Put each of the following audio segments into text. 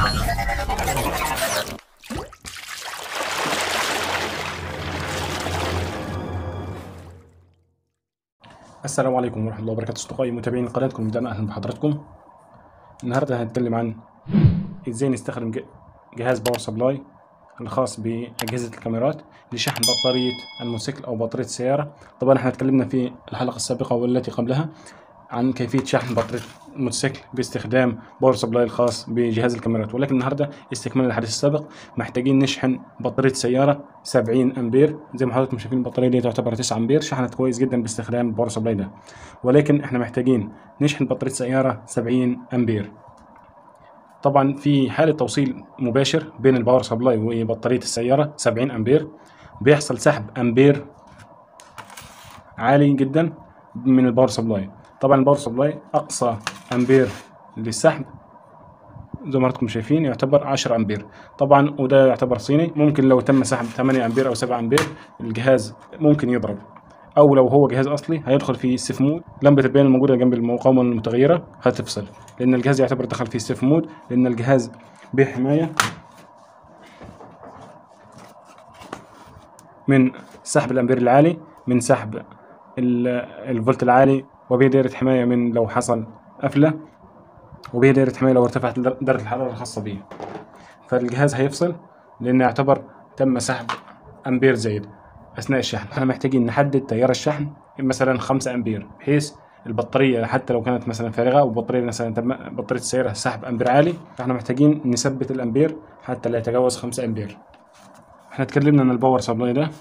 السلام عليكم ورحمة الله وبركاته أصدقائي متابعين قناتكم بدأنا أهلا بحضراتكم النهاردة هنتكلم عن إزاي نستخدم ج- جهاز باور سبلاي الخاص بأجهزة الكاميرات لشحن بطارية الموتوسيكل أو بطارية السيارة طبعا احنا اتكلمنا في الحلقة السابقة والتي قبلها عن كيفية شحن بطارية الموتوسيكل باستخدام باور سبلاي الخاص بجهاز الكاميرات ولكن النهاردة استكمالا للحديث السابق محتاجين نشحن بطارية سيارة 70 أمبير زي ما حضراتكم شايفين البطارية دي تعتبر 9 أمبير شحنت كويس جدا باستخدام الباور سبلاي ده ولكن احنا محتاجين نشحن بطارية سيارة 70 أمبير طبعا في حالة توصيل مباشر بين الباور سبلاي وبطارية السيارة 70 أمبير بيحصل سحب أمبير عالي جدا من الباور سبلاي طبعا الباور سبلاي أقصى أمبير للسحب زي ما حضراتكم شايفين يعتبر 10 امبير طبعا وده يعتبر صيني ممكن لو تم سحب 8 امبير او 7 امبير الجهاز ممكن يضرب او لو هو جهاز اصلي هيدخل في سيف مود لمبه البيان الموجوده جنب المقاومه المتغيره هتفصل لان الجهاز يعتبر دخل في سيف مود لان الجهاز بحمايه من سحب الامبير العالي من سحب ال- الفولت العالي وبه دائره حمايه من لو حصل قفله وبه دائره حمايه لو ارتفعت در- درجه الحراره الخاصه به فالجهاز هيفصل لانه يعتبر تم سحب امبير زايد اثناء الشحن احنا محتاجين نحدد تيار الشحن مثلا 5 امبير بحيث البطاريه حتى لو كانت مثلا فارغه او بطاريه مثلا تم بطاريه السياره سحب امبير عالي فاحنا محتاجين نثبت الامبير حتى لا يتجاوز 5 امبير احنا اتكلمنا ان الباور سبلاي ده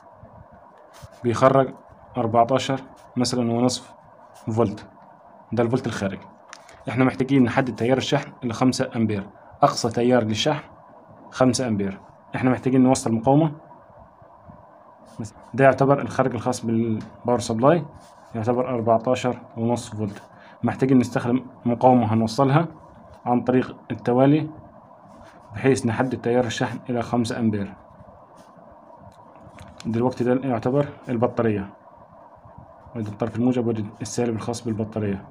بيخرج 14 مثلا ونصف فولت ده الفولت الخارجي احنا محتاجين نحدد تيار الشحن ل 5 امبير اقصى تيار للشحن 5 امبير احنا محتاجين نوصل مقاومه ده يعتبر الخارج الخاص بالباور سبلاي يعتبر 14 ونص فولت محتاجين نستخدم مقاومة هنوصلها عن طريق التوالي بحيث نحدد تيار الشحن إلى 5 أمبير دلوقتي ده يعتبر البطارية وده الطرف الموجب وده السالب الخاص بالبطارية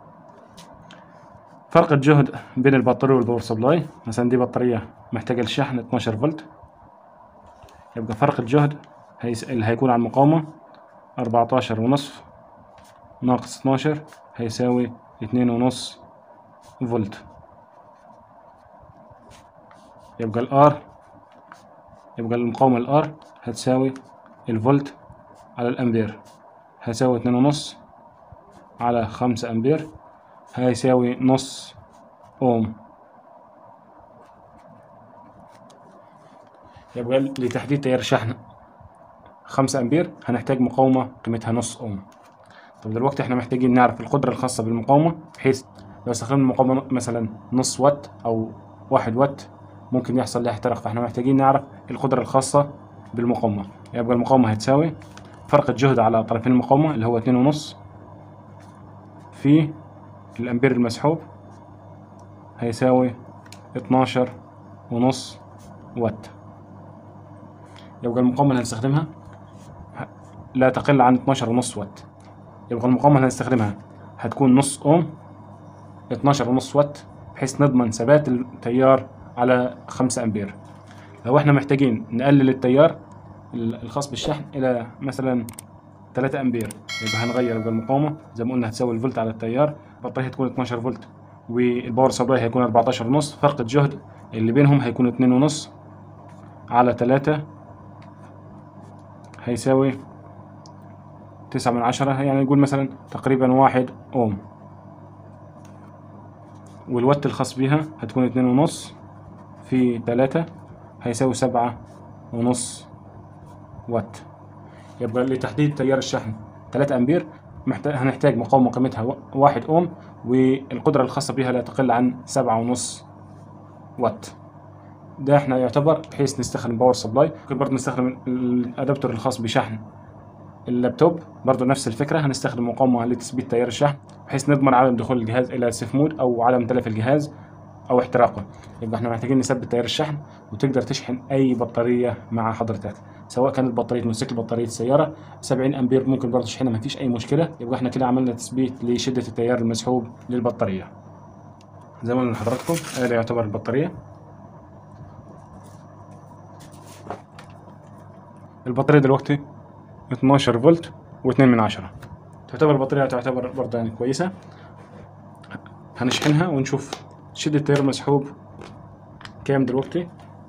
فرق الجهد بين البطارية والباور سبلاي مثلا دي بطارية محتاجة للشحن 12 فولت يبقى فرق الجهد هيس... اللي هيكون على المقاومة 14 ونصف ناقص 12 هيساوي اتنين ونص فولت يبقى الار يبقى المقاومة الار هتساوي الفولت على الامبير هيساوي اتنين ونص على خمسة امبير هيساوي نص اوم يبقى لتحديد تيار الشحن خمسة امبير هنحتاج مقاومة قيمتها نص اوم طب دلوقتي احنا محتاجين نعرف القدرة الخاصة بالمقاومة بحيث لو استخدمنا مقاومة مثلا نص وات أو واحد وات ممكن يحصل لها احتراق فاحنا محتاجين نعرف القدرة الخاصة بالمقاومة يبقى المقاومة هتساوي فرق الجهد على طرفين المقاومة اللي هو اتنين ونص في الأمبير المسحوب هيساوي اتناشر ونص وات يبقى المقاومة اللي هنستخدمها لا تقل عن اتناشر ونص وات يبقى المقاومة اللي هنستخدمها هتكون نص اوم 12 ونص وات بحيث نضمن ثبات التيار على 5 امبير لو احنا محتاجين نقلل التيار الخاص بالشحن الى مثلا 3 امبير يبقى هنغير يبقى المقاومة زي ما قلنا هتساوي الفولت على التيار البطارية هتكون 12 فولت والباور سبلاي هيكون 14 ونص فرق الجهد اللي بينهم هيكون 2 ونص على 3 هيساوي تسعة من عشرة يعني نقول مثلا تقريبا واحد أوم والوات الخاص بها هتكون اتنين ونص في تلاتة هيساوي سبعة ونص وات يبقى لتحديد تيار الشحن تلاتة أمبير محتاج هنحتاج مقاومة قيمتها وا- واحد أوم والقدرة الخاصة بها لا تقل عن سبعة ونص وات ده احنا يعتبر بحيث نستخدم باور سبلاي ممكن برضه نستخدم الادابتور الخاص بشحن اللابتوب برضو نفس الفكرة هنستخدم مقاومة لتثبيت تيار الشحن بحيث نضمن عدم دخول الجهاز إلى سيف مود أو عدم تلف الجهاز أو احتراقه يبقى احنا محتاجين نثبت تيار الشحن وتقدر تشحن أي بطارية مع حضرتك سواء كانت بطارية موتوسيكل بطارية سيارة 70 أمبير ممكن برضو تشحنها مفيش أي مشكلة يبقى احنا كده عملنا تثبيت لشدة التيار المسحوب للبطارية زي ما قلنا لحضراتكم ادي يعتبر البطاريه البطاريه دلوقتي 12 فولت و2 من عشرة تعتبر البطاريه تعتبر برضه يعني كويسه هنشحنها ونشوف شدة التيار المسحوب كام دلوقتي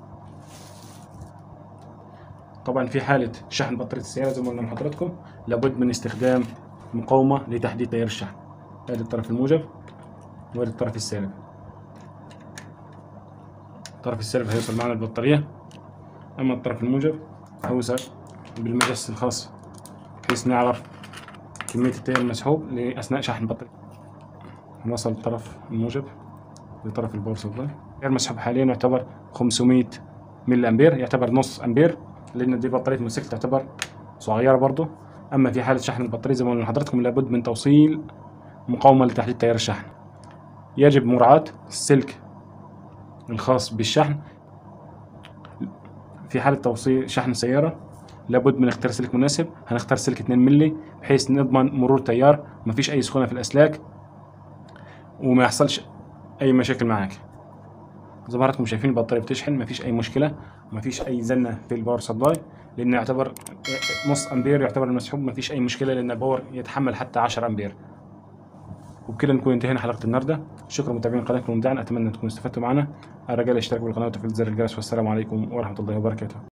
طبعا في حالة شحن بطارية السيارة زي ما قلنا لحضراتكم لابد من استخدام مقاومة لتحديد تيار الشحن ادي الطرف الموجب وادي الطرف السالب الطرف السالب هيوصل معنا البطارية اما الطرف الموجب هيوصل بالمجس الخاص بحيث نعرف كمية التيار المسحوب لأثناء شحن البطارية نوصل الطرف الموجب لطرف الباور سبلاي التيار المسحوب حاليا يعتبر 500 ملي امبير يعتبر نص امبير لان دي بطاريه موتوسيكل تعتبر صغيره برضه اما في حاله شحن البطاريه زي ما قلنا لحضراتكم لابد من توصيل مقاومه لتحديد تيار الشحن يجب مراعاه السلك الخاص بالشحن في حاله توصيل شحن سياره لابد من اختيار سلك مناسب هنختار سلك 2 ملي بحيث نضمن مرور تيار مفيش اي سخونه في الاسلاك وما يحصلش اي مشاكل معاك زي ما حضراتكم شايفين البطاريه بتشحن مفيش اي مشكله مفيش اي زنه في الباور سبلاي لان يعتبر نص امبير يعتبر المسحوب مفيش اي مشكله لان الباور يتحمل حتى 10 امبير وبكده نكون انتهينا حلقه النهارده شكرا متابعين قناتكم الممتعه اتمنى ان تكونوا استفدتوا معنا الرجال اشتركوا بالقناه وتفعيل زر الجرس والسلام عليكم ورحمه الله وبركاته